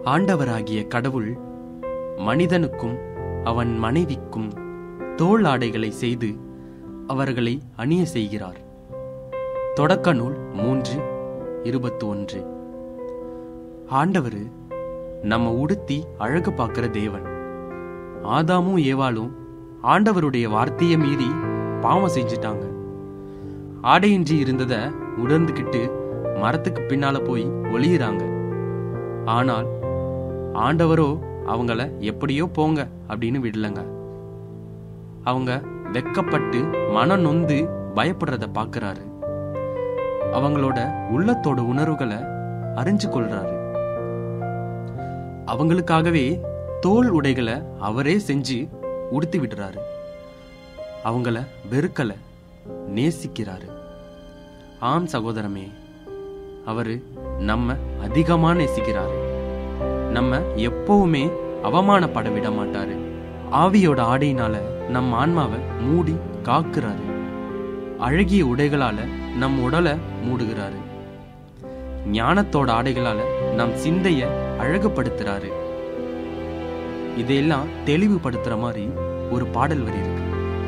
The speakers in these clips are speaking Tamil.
ஆண்டவராகிய கடவுள் மனிதனுக்கும் அவன் மனைவிக்கும் தோள் ஆடைகளை செய்து அவர்களை அணிய செய்கிறார் தொடக்க நூல் மூன்று இருபத்தி ஒன்று ஆண்டவர் நம்ம உடுத்தி அழகு பார்க்கிற தேவன் ஆதாமும் ஏவாளும் ஆண்டவருடைய வார்த்தையை மீறி பாவம் செஞ்சிட்டாங்க ஆடையின்றி இருந்தத உணர்ந்துக்கிட்டு மரத்துக்கு பின்னால போய் ஒளியிறாங்க ஆனால் ஆண்டவரோ அவங்கள எப்படியோ போங்க அப்படின்னு விடலங்க அவங்க வெக்கப்பட்டு மன நொந்து பயப்படுறத பார்க்கறாரு அவங்களோட உள்ளத்தோட உணர்வுகளை அறிஞ்சு கொள்றாரு அவங்களுக்காகவே தோல் உடைகளை அவரே செஞ்சு உடுத்தி விடுறாரு அவங்கள வெறுக்கல நேசிக்கிறாரு ஆம் சகோதரமே அவரு நம்ம அதிகமா நேசிக்கிறாரு நம்ம எப்பவுமே அவமானப்பட விட மாட்டாரு ஆவியோட ஆடையினால நம் ஆன்மாவை மூடி காக்குறாரு அழகிய உடைகளால நம் உடலை மூடுகிறாரு ஞானத்தோட ஆடைகளால நம் சிந்தைய அழகுபடுத்துறாரு இதையெல்லாம் தெளிவுபடுத்துற மாதிரி ஒரு பாடல் வரி இருக்கு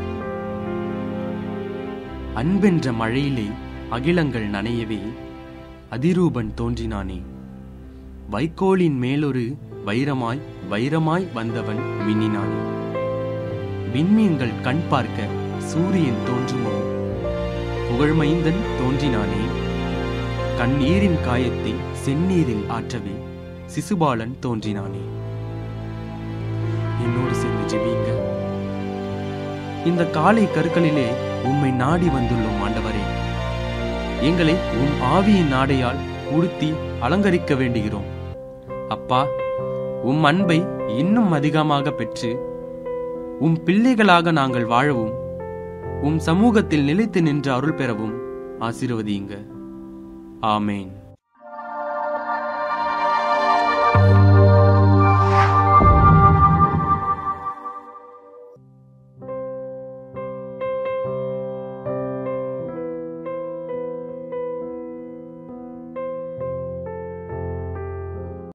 அன்பென்ற மழையிலே அகிலங்கள் நனையவே அதிரூபன் தோன்றினானே வைக்கோலின் மேலொரு வைரமாய் வைரமாய் வந்தவன் மின்னினானே விண்மீன்கள் கண் பார்க்க சூரியன் தோன்றுமோ புகழ்மைந்தன் தோன்றினானே கண்ணீரின் காயத்தை செந்நீரில் ஆற்றவே சிசுபாலன் தோன்றினானே என்னோடு சேர்ந்து ஜெபியுங்க இந்த காலை கருக்களிலே உம்மை நாடி வந்துள்ளோம் ஆண்டவரே எங்களை உம் ஆவியின் நாடையால் உடுத்தி அலங்கரிக்க வேண்டுகிறோம் அப்பா உம் அன்பை இன்னும் அதிகமாக பெற்று உம் பிள்ளைகளாக நாங்கள் வாழவும் உம் சமூகத்தில் நிலைத்து நின்று அருள் பெறவும் ஆசீர்வதியுங்க ஆமேன்